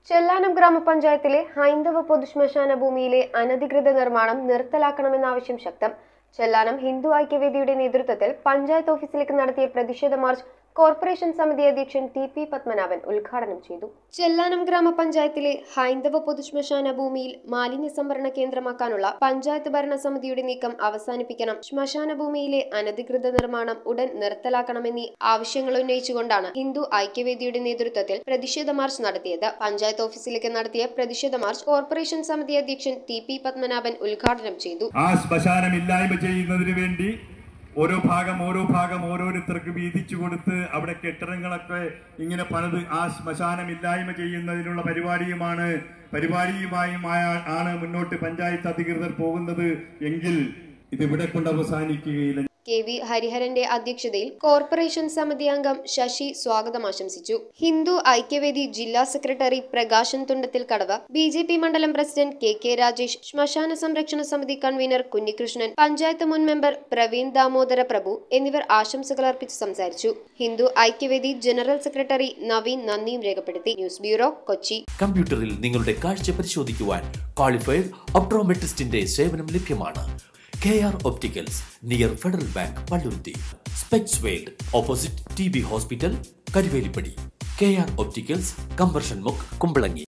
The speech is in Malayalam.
ചെല്ലാനം ഗ്രാമപഞ്ചായത്തിലെ ഹൈന്ദവ പൊതുശ്മശാന ഭൂമിയിലെ അനധികൃത നിർമ്മാണം നിർത്തലാക്കണമെന്ന ആവശ്യം ശക്തം ചെല്ലാനം ഹിന്ദു ഐക്യവേദിയുടെ നേതൃത്വത്തിൽ പഞ്ചായത്ത് ഓഫീസിലേക്ക് നടത്തിയ പ്രതിഷേധ മാർച്ച് കോർപ്പറേഷൻ സമിതി അധ്യക്ഷൻ ടി പി പത്മനാഭൻ ഉദ്ഘാടനം ചെയ്തു ചെല്ലാനം ഗ്രാമപഞ്ചായത്തിലെ ഹൈന്ദവ പൊതുശ്മശാന ഭൂമിയിൽ മാലിന്യ സംഭരണ കേന്ദ്രമാക്കാനുള്ള പഞ്ചായത്ത് ഭരണസമിതിയുടെ നീക്കം അവസാനിപ്പിക്കണം ശ്മശാന ഭൂമിയിലെ അനധികൃത നിർമ്മാണം ഉടൻ നിർത്തലാക്കണമെന്നീ ആവശ്യങ്ങൾ ഉന്നയിച്ചുകൊണ്ടാണ് ഹിന്ദു ഐക്യവേദിയുടെ നേതൃത്വത്തിൽ പ്രതിഷേധ മാർച്ച് നടത്തിയത് പഞ്ചായത്ത് ഓഫീസിലേക്ക് നടത്തിയ പ്രതിഷേധ മാർച്ച് കോർപ്പറേഷൻ സമിതി അധ്യക്ഷൻ ടി പി പത്മനാഭൻ ഉദ്ഘാടനം ചെയ്തു ആ ശ്മശാനം ഇല്ലായ്മ ചെയ്യുന്നതിന് വേണ്ടി ഓരോ ഭാഗം ഓരോ ഭാഗം ഓരോരുത്തർക്ക് വീതിച്ചു കൊടുത്ത് അവിടെ കെട്ടിടങ്ങളൊക്കെ ഇങ്ങനെ പണിത് ആ ശ്മശാനം ഇല്ലായ്മ ചെയ്യുന്നതിനുള്ള പരിപാടിയുമാണ് പരിപാടിയുമായും ആണ് മുന്നോട്ട് പഞ്ചായത്ത് അധികൃതർ പോകുന്നത് എങ്കിൽ ഇത് ഇവിടെ കൊണ്ട് അവസാനിക്കുകയില്ല കെ വി ഹരിഹരന്റെ അധ്യക്ഷതയിൽ കോർപ്പറേഷൻ സമിതി അംഗം ശശി സ്വാഗതം ആശംസിച്ചു ഹിന്ദു ഐക്യവേദി ജില്ലാ സെക്രട്ടറി പ്രകാശൻ തുണ്ടത്തിൽ കടവ് ബി ജെ പി മണ്ഡലം പ്രസിഡന്റ് കെ കെ രാജേഷ് ശ്മശാന സംരക്ഷണ സമിതി കൺവീനർ കുഞ്ഞികൃഷ്ണൻ പഞ്ചായത്ത് മുൻ മെമ്പർ പ്രവീൺ ദാമോദര പ്രഭു എന്നിവർ ആശംസകൾ അർപ്പിച്ച് സംസാരിച്ചു ഹിന്ദു ഐക്യവേദി ജനറൽ സെക്രട്ടറി നവീൻ നന്ദിയും രേഖപ്പെടുത്തി ന്യൂസ് ബ്യൂറോ കൊച്ചി കമ്പ്യൂട്ടറിൽ നിങ്ങളുടെ കാഴ്ച പരിശോധിക്കുവാൻ ക്വാളിഫൈഡ് ഒപ്ട്രോമെട്രിസ്റ്റിന്റെ സേവനം ലഭ്യമാണ് K R opticals near Federal Bank Palluruthy specs world opposite T B hospital Karuvelippady K R opticals കമ്പർഷൻ മുക്ക് കുമ്പളങ്ങി